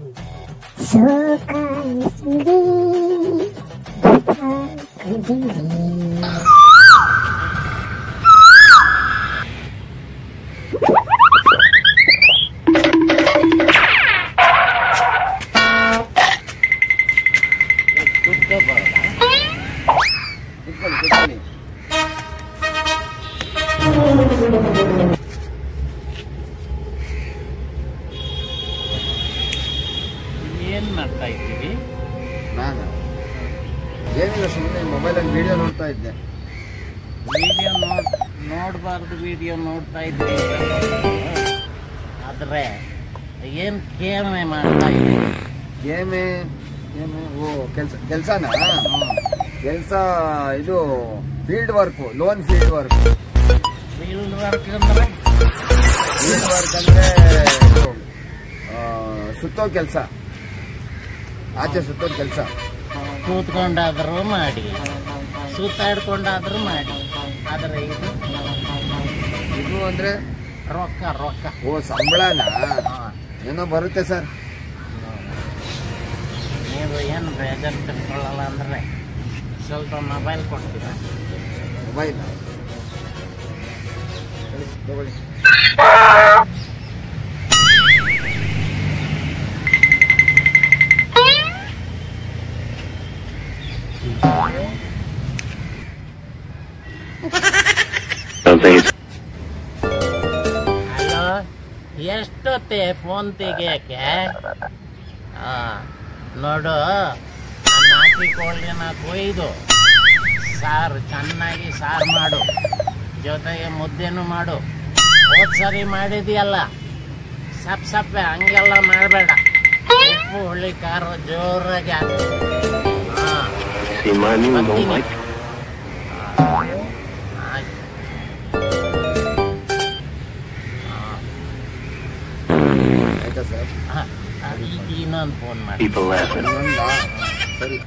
ಸುಖ ಸುರಿ ದುಃಖ ಕುದಿರಿ ಕುತ್ಕೊಳ್ಳಿ ಕುತ್ಕೊಳ್ಳಿ ಏನ್ ಮಾಡ್ತಾ ಇದ್ದೀವಿ ನಾನು ಏನಿಲ್ಲ ಸುಮ್ಮನೆ ಮೊಬೈಲಲ್ಲಿ ವಿಡಿಯೋ ನೋಡ್ತಾ ಇದ್ದೆ ವಿಡಿಯೋ ನೋಡ್ ನೋಡಬಾರ್ದು ವಿಡಿಯೋ ನೋಡ್ತಾ ಇದ್ದೀವಿ ಆದ್ರೆ ಏನ್ ಕೇಳನೆ ಮಾಡ್ತಾ ಇದ್ದೀವಿ ಗೇಮೇ ಗೇಮೇ ಓ ಕೆಲಸ ಕೆಲಸನಾ ಕೆಲಸ ಇದು field work loan field work field work ಅಂದ್ರೆ ಫೀಲ್ಡ್ ವರ್ಕ್ ಅಂದ್ರೆ ಇದು, ಆ, ಸುತ್ತೋ ಕೆಲಸ ಆಚೆ ಸುತ್ತೋ ಕೆಲಸ ಕೂತ್ಕೊಂಡಾದ್ರೂ ಮಾಡಿ ಸುತ್ತಾಡ್ಕೊಂಡಾದ್ರೂ ಮಾಡಿ ಆದ್ರೆ ಇದು ಇದು ಅಂದ್ರೆ ರೊಕ್ಕ ರೊಕ್ಕ ಓ ಸಂಬಳನಾ ಹಾ. ಏನೋ ಬರುತ್ತೆ ಸರ್ ನೀವು ಏನು ಬೇಜಾರು ತಿಳ್ಕೊಳ್ಳಲ್ಲ ಅಂದ್ರೆ ಸ್ವಲ್ಪ ಮೊಬೈಲ್ ಕೊಡ್ತೀರಾ ಮೊಬೈಲ್ ತಗೊಳ್ಳಿ ಹಲೋ ಎಷ್ಟೊತ್ತೆ ಫೋನ್ ತೆಗಿಯಕ್ಕೆ ಆ, ನೋಡು ಆ ನಾಟಿ ಕೋಳಿನ ಕೊಯ್ದು ಸಾರು ಚೆನ್ನಾಗಿ ಸಾರು ಮಾಡು ಜೊತೆಗೆ ಮುದ್ದೆನೂ ಮಾಡು ಹೋದ್ ಸರಿ ಮಾಡಿದ್ಯಲ್ಲ ಸಪ್ ಸಪ್ಪೆ ಹಂಗೆಲ್ಲ ಮಾಡಬೇಡ ಉಪ್ಪು ಹುಳಿ ಖಾರ ಜೋರಾಗಿ ಹಾಕು ಹಾ ಬರ್ತೀನಿ. ಆಯ್ತು ಆಯ್ತಾ ಸರ್ ಹಾ, ಈ- ಇನ್ನೊಂದು ಫೋನ್ ಮಾಡಿ ಇನ್ನೊಂದಾ? ಸರಿ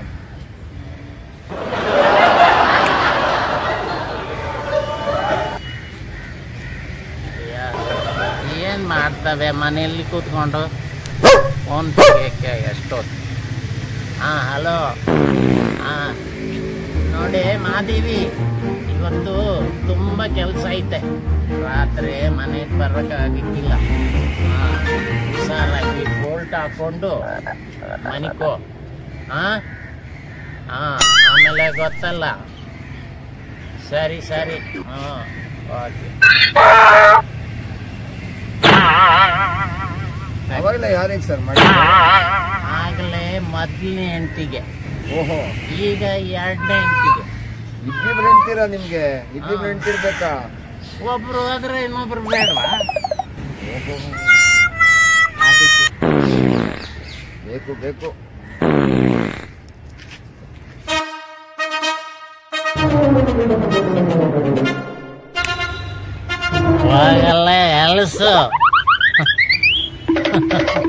ಏನ್ ಮಾಡ್ತವೆ ಮನೆಯಲ್ಲಿ ಕೂತ್ಕೊಂಡು ಫೋನ್ ತೆಗಿಯಕ್ಕೆ ಎಷ್ಟೊತ್ತು ಹಾ ಹಲೋ ಹಾ ನೋಡಿ ಮಾದೇವಿ ಇವತ್ತು ತುಂಬ ಕೆಲಸ ಐತೆ ರಾತ್ರಿ ಮನೆಗೆ ಬರೋಕ್ಕಾಗಕ್ಕಿಲ್ಲ ಹಾ ಹುಷಾರಾಗಿ ಬೋಲ್ಟ್ ಹಾಕೊಂಡು ಮನಿಕೋ ಹಾ ಹಾ ಆಮೇಲೆ ಗೊತ್ತಲ್ಲ ಸರಿ ಸರಿ ಹಾಂ ಓಕೆ ಅವಾಗಲೇ ಯಾರಿಗೆ ಸರ್ ಮಾಡಿ ಆಗಲೇ ಮೊದಲನೇ ಹೆಂಡತಿಗೆ ಓಹೋ ಈಗ ಎರಡನೇ ಹೆಂಡತಿಗೆ ಇಬ್ಬಿಬ್ರು ಹೆಂಡ್ತೀರಾ ನಿಮ್ಗೆ ಇಬ್ಬಿಬ್ರು ಹೆಂಡ್ತಿರ್ಬೇಕಾ ಒಬ್ರು ಆದ್ರೆ ಇನ್ನೊಬ್ರು ಬೇಡವಾ ಅದಕ್ಕೆ ಬೇಕು ಬೇಕು ಹೋಗಲ್ಲ ಎಲ್ಸು